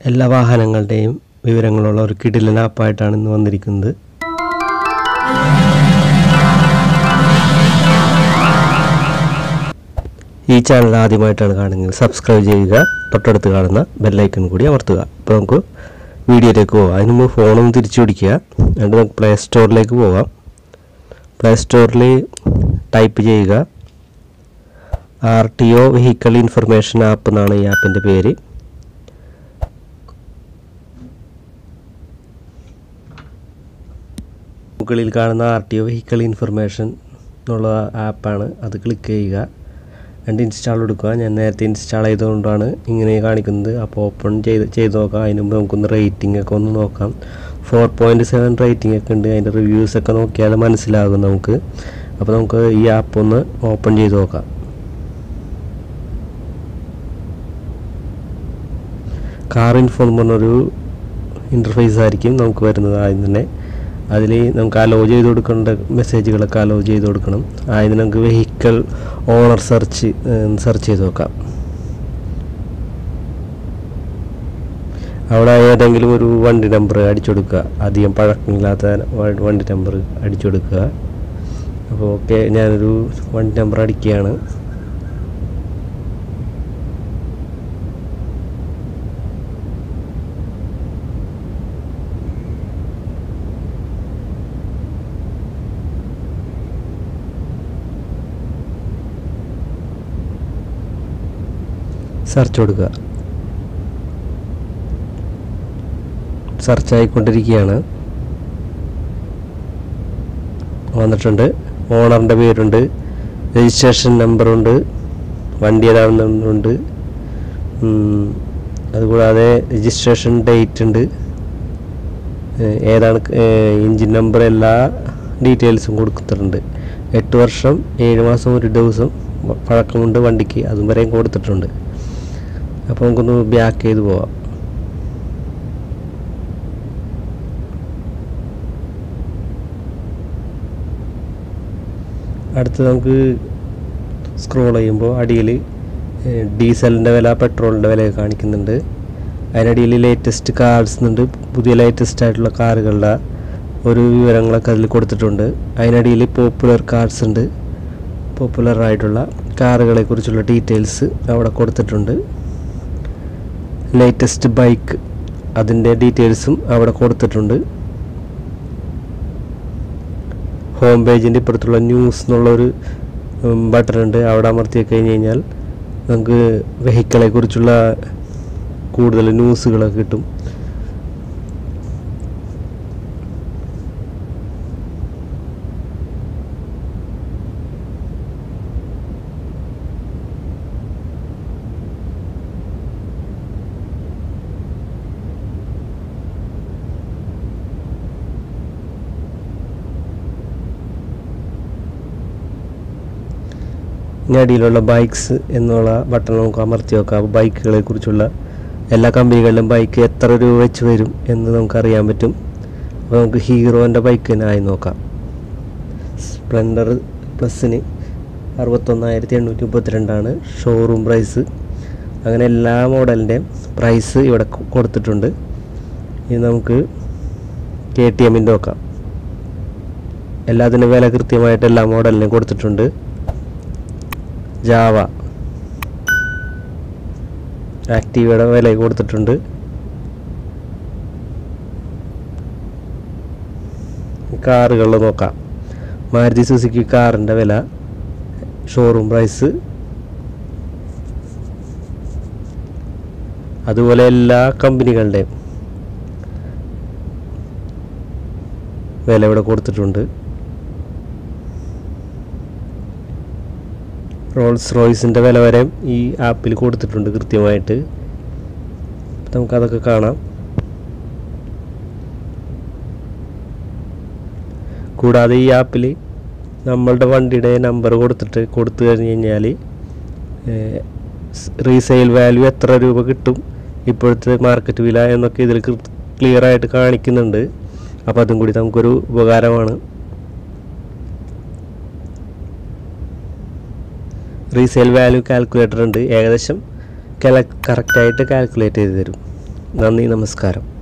എല്ലാ വാഹനങ്ങളുടെയും വിവരങ്ങളുള്ള ഒരു കിടിലൻ ആപ്പായിട്ടാണ് ഇന്ന് വന്നിരിക്കുന്നത് ഈ ചാനൽ ആദ്യമായിട്ടാണ് കാണുന്നത് സബ്സ്ക്രൈബ് ചെയ്യുക തൊട്ടടുത്ത് കാണുന്ന ബെല്ലൈക്കൺ കൂടി അമർത്തുക അപ്പോൾ നമുക്ക് വീഡിയോയിലേക്ക് പോകാം അതിന് മുമ്പ് ഫോണൊന്ന് തിരിച്ചു പിടിക്കുക എന്നിട്ട് നമുക്ക് പ്ലേ സ്റ്റോറിലേക്ക് പോകാം പ്ലേ സ്റ്റോറിൽ ടൈപ്പ് ചെയ്യുക R T O vehicle information app എന്നാണ് ഈ ആപ്പിൻ്റെ പേര് മുകളിൽ കാണുന്ന R T O vehicle information എന്നുള്ള ആപ്പാണ് അത് ക്ലിക്ക് ചെയ്യുക രണ്ട് ഇൻസ്റ്റാൾ എടുക്കുക ഞാൻ നേരത്തെ ഇൻസ്റ്റാൾ ചെയ്തുകൊണ്ടാണ് ഇങ്ങനെ കാണിക്കുന്നത് അപ്പോൾ ഓപ്പൺ ചെയ്ത് ചെയ്ത് നോക്കാം അതിന് മുമ്പ് നമുക്കൊന്ന് റേറ്റിംഗ് ഒക്കെ ഒന്ന് നോക്കാം ഫോർ പോയിൻറ്റ് സെവൻ റേറ്റിംഗ് ഒക്കെ ഉണ്ട് അതിൻ്റെ റിവ്യൂസ് ഒക്കെ നോക്കിയാൽ മനസ്സിലാകും നമുക്ക് അപ്പോൾ നമുക്ക് ഈ ആപ്പ് ഒന്ന് ഓപ്പൺ ചെയ്ത് നോക്കാം കാർ ഇൻഫോ എന്ന് പറഞ്ഞൊരു ഇൻ്റർഫേസ് ആയിരിക്കും നമുക്ക് വരുന്നത് ആദ്യം തന്നെ അതിൽ നമുക്ക് അലോ ചെയ്ത് കൊടുക്കേണ്ട മെസ്സേജുകളൊക്കെ അലോ ചെയ്ത് കൊടുക്കണം അതിന് നമുക്ക് വെഹിക്കിൾ ഓണർ സെർച്ച് സെർച്ച് ചെയ്ത് നോക്കാം അവിടെ ഏതെങ്കിലും ഒരു വണ്ടി നമ്പർ അടിച്ചു കൊടുക്കുക അധികം പഴക്കമില്ലാത്ത വ- വണ്ടി നമ്പർ അടിച്ചു കൊടുക്കുക അപ്പോൾ ഓക്കെ ഞാനൊരു വണ്ടി നമ്പർ അടിക്കുകയാണ് സെർച്ച് കൊടുക്കുക സെർച്ച് ആയിക്കൊണ്ടിരിക്കുകയാണ് വന്നിട്ടുണ്ട് ഓണറിൻ്റെ പേരുണ്ട് രജിസ്ട്രേഷൻ നമ്പറുണ്ട് വണ്ടി ഏതാണെന്നുണ്ട് ഉം, അതുകൂടാതെ രജിസ്ട്രേഷൻ ഡേറ്റ് ഉണ്ട് ഏഹ് ഏതാണ് എൻജിൻ നമ്പർ എല്ലാ ഡീറ്റെയിൽസും കൊടുത്തിട്ടുണ്ട് എട്ട് വർഷം ഏഴ് മാസം ഒരു ദിവസം വ- പഴക്കമുണ്ട് വണ്ടിക്ക് അതും വരെയും കൊടുത്തിട്ടുണ്ട് അപ്പോൾ നമുക്കൊന്ന് ബാക്ക് ചെയ്ത് പോവാം അടുത്ത് നമുക്ക് സ്ക്രോൾ ചെയ്യുമ്പോൾ അടിയിൽ ഡീസലിൻ്റെ വില പെട്രോളിൻ്റെ വില കാണിക്കുന്നുണ്ട് അതിനടിയിൽ ലേറ്റസ്റ്റ് കാർസ് ഉണ്ട് പുതിയ ലേറ്റസ്റ്റ് ആയിട്ടുള്ള കാറുകളുടെ ഒരു വിവരങ്ങളൊക്കെ അതിൽ കൊടുത്തിട്ടുണ്ട് അതിനടിയിൽ പോപ്പുലർ കാർസ് ഉണ്ട് പോപ്പുലർ ആയിട്ടുള്ള കാറുകളെ കുറിച്ചുള്ള ഡീറ്റെയിൽസ് അവിടെ കൊടുത്തിട്ടുണ്ട് ലേറ്റസ്റ്റ് ബൈക്ക് അതിൻ്റെ ഡീറ്റെയിൽസും അവിടെ കൊടുത്തിട്ടുണ്ട് ഹോം പേജിൻ്റെ ഇപ്പുറത്തുള്ള ന്യൂസ് എന്നുള്ളൊരു ബട്ടൺ ഉണ്ട് അവിടെ അമർത്തി കഴിഞ്ഞ് കഴിഞ്ഞാൽ നമുക്ക് വെഹിക്കിളെ കുറിച്ചുള്ള കൂടുതൽ ന്യൂസുകളൊക്കെ കിട്ടും ഇനി അടിയിലുള്ള ബൈക്സ് എന്നുള്ള ബട്ടൺ നമുക്ക് അമർത്തി നോക്കാം അപ്പോൾ ബൈക്കുകളെ കുറിച്ചുള്ള എല്ലാ കമ്പനികളിലും ബൈക്ക് എത്ര രൂപ വെച്ച് വരും എന്ന് നമുക്ക് അറിയാൻ പറ്റും അപ്പോൾ നമുക്ക് ഹീറോൻ്റെ ബൈക്കിനായി നോക്കാം സ്പ്ലെൻഡർ പ്ലസിന് അറുപത്തൊന്നായിരത്തി എണ്ണൂറ്റി മുപ്പത്തിരണ്ടാണ് ഷോറൂം പ്രൈസ് അങ്ങനെ എല്ലാ മോഡലിൻ്റെയും പ്രൈസ് ഇവിടെ കൊ- കൊടുത്തിട്ടുണ്ട് ഇനി നമുക്ക് കെ ടി എമ്മിൻ്റെ നോക്കാം എല്ലാത്തിനും വില കൃത്യമായിട്ട് എല്ലാ മോഡലിനും കൊടുത്തിട്ടുണ്ട് ജാവ ആക്റ്റീവയുടെ വില കൊടുത്തിട്ടുണ്ട് കാറുകൾ നോക്കാം മാരുതി സുസുക്കി കാറിൻ്റെ വില ഷോറൂം പ്രൈസ് അതുപോലെ എല്ലാ കമ്പനികളുടെയും വില ഇവിടെ കൊടുത്തിട്ടുണ്ട് റോൾസ് റോയ്സിൻ്റെ വില വരെ ഈ ആപ്പിൽ കൊടുത്തിട്ടുണ്ട് കൃത്യമായിട്ട് നമുക്കതൊക്കെ കാണാം കൂടാതെ ഈ ആപ്പിൽ നമ്മളുടെ വണ്ടിയുടെ നമ്പർ കൊടുത്തിട്ട് കൊടുത്തു കഴിഞ്ഞ് കഴിഞ്ഞാൽ റീസെയിൽ വാല്യൂ എത്ര രൂപ കിട്ടും ഇപ്പോഴത്തെ മാർക്കറ്റ് വില എന്നൊക്കെ ഇതിൽ ക്ലിയർ ആയിട്ട് കാണിക്കുന്നുണ്ട് അപ്പോൾ അതും കൂടി നമുക്കൊരു ഉപകാരമാണ് റീസെയിൽ വാല്യൂ കാൽക്കുലേറ്റർ ഉണ്ട് ഏകദേശം കറക്റ്റായിട്ട് കാൽക്കുലേറ്റ് ചെയ്ത് തരും നന്ദി നമസ്കാരം